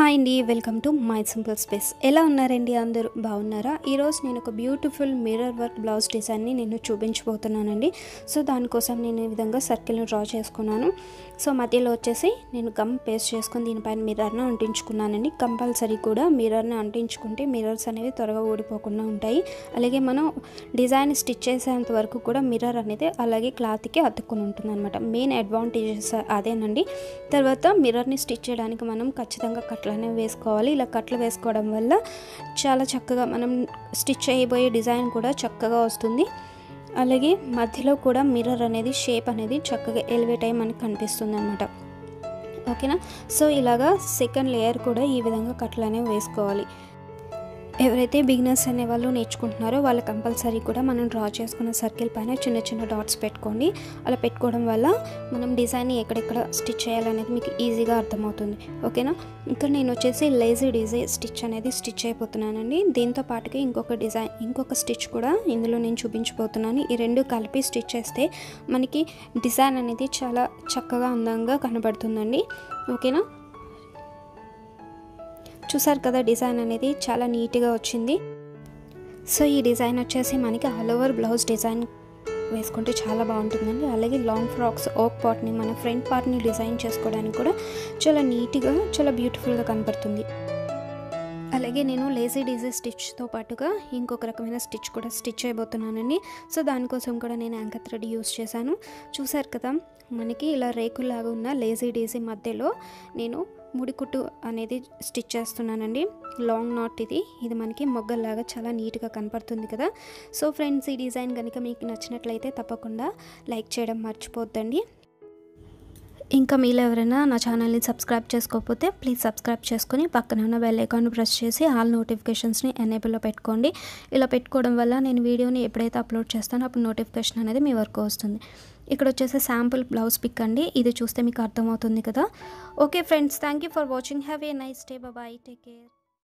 hi అండి welcome to my simple space ఎలా ఉన్నారండి అందరూ బాగున్నారా ఈరోజు నేను ఒక బ్యూటిఫుల్ మిర్రర్ వర్క్ బ్లౌజ్ డిజైన్ని నేను చూపించబోతున్నానండి సో దానికోసం నేను ఈ విధంగా సర్కిల్ని డ్రా చేసుకున్నాను సో మధ్యలో వచ్చేసి నేను గమ్ పేస్ట్ చేసుకొని దీనిపైన మిర్రర్ని అంటించుకున్నానండి కంపల్సరీ కూడా మిర్రర్ని అంటించుకుంటే మిర్రర్స్ అనేవి త్వరగా ఊడిపోకుండా ఉంటాయి అలాగే మనం డిజైన్ స్టిచ్ చేసేంత వరకు కూడా మిర్రర్ అనేది అలాగే క్లాత్కి అతుక్కుని ఉంటుంది అనమాట మెయిన్ అడ్వాంటేజెస్ అదేనండి తర్వాత మిర్రర్ని స్టిచ్ చేయడానికి మనం ఖచ్చితంగా కట్లు అనేవి వేసుకోవాలి ఇలా కట్లు వేసుకోవడం వల్ల చాలా చక్కగా మనం స్టిచ్ చేయబోయే డిజైన్ కూడా చక్కగా వస్తుంది అలాగే మధ్యలో కూడా మిర్రర్ అనేది షేప్ అనేది చక్కగా ఎలివేట్ అయ్యి మనకి కనిపిస్తుంది అనమాట ఓకేనా సో ఇలాగా సెకండ్ లేయర్ కూడా ఈ విధంగా కట్లు అనేవి వేసుకోవాలి ఎవరైతే బిగినర్స్ అనే వాళ్ళు నేర్చుకుంటున్నారో వాళ్ళు కంపల్సరీ కూడా మనం డ్రా చేసుకున్న సర్కిల్ పైన చిన్న చిన్న డాట్స్ పెట్టుకోండి అలా పెట్టుకోవడం వల్ల మనం డిజైన్ ఎక్కడెక్కడ స్టిచ్ చేయాలనేది మీకు ఈజీగా అర్థమవుతుంది ఓకేనా ఇక్కడ నేను వచ్చేసి లేజీ డిజైన్ స్టిచ్ అనేది స్టిచ్ అయిపోతున్నానండి దీంతో పాటుగా ఇంకొక డిజైన్ ఇంకొక స్టిచ్ కూడా ఇందులో నేను చూపించబోతున్నాను ఈ రెండు కలిపి స్టిచ్ చేస్తే మనకి డిజైన్ అనేది చాలా చక్కగా అందంగా కనబడుతుందండి ఓకేనా చూసారు కదా డిజైన్ అనేది చాలా నీట్గా వచ్చింది సో ఈ డిజైన్ వచ్చేసి మనకి ఆల్ ఓవర్ బ్లౌజ్ డిజైన్ వేసుకుంటే చాలా బాగుంటుందండి అలాగే లాంగ్ ఫ్రాక్స్ ఓక్ పార్ట్ని మన ఫ్రంట్ పార్ట్ని డిజైన్ చేసుకోవడానికి కూడా చాలా నీట్గా చాలా బ్యూటిఫుల్గా కనపడుతుంది అలాగే నేను లేజీ డీజీ స్టిచ్తో పాటుగా ఇంకొక రకమైన స్టిచ్ కూడా స్టిచ్ అయిపోతున్నానండి సో దానికోసం కూడా నేను యాంకర్ థ్రెడ్ యూస్ చేశాను చూసారు కదా మనకి ఇలా రేకులాగా ఉన్న లేజీ డీజీ మధ్యలో నేను ముడికుట్టు అనేది స్టిచ్ చేస్తున్నానండి లాంగ్ నాట్ ఇది ఇది మనకి మొగ్గల్లాగా చాలా నీట్గా కనపడుతుంది కదా సో ఫ్రెండ్స్ ఈ డిజైన్ కనుక మీకు నచ్చినట్లయితే తప్పకుండా లైక్ చేయడం మర్చిపోద్దండి ఇంకా మీరు ఎవరైనా నా ఛానల్ని సబ్స్క్రైబ్ చేసుకోకపోతే ప్లీజ్ సబ్స్క్రైబ్ చేసుకొని పక్కన ఉన్న బెల్ ఐకాన్ ప్రెస్ చేసి ఆల్ నోటిఫికేషన్స్ని ఎనేబుల్లో పెట్టుకోండి ఇలా పెట్టుకోవడం వల్ల నేను వీడియోని ఎప్పుడైతే అప్లోడ్ చేస్తానో అప్పుడు నోటిఫికేషన్ అనేది మీ వరకు వస్తుంది ఇక్కడ వచ్చేసి శాంపుల్ బ్లౌజ్ పిక్ అండి ఇది చూస్తే మీకు అర్థమవుతుంది కదా okay friends thank you for watching have a nice day bye take care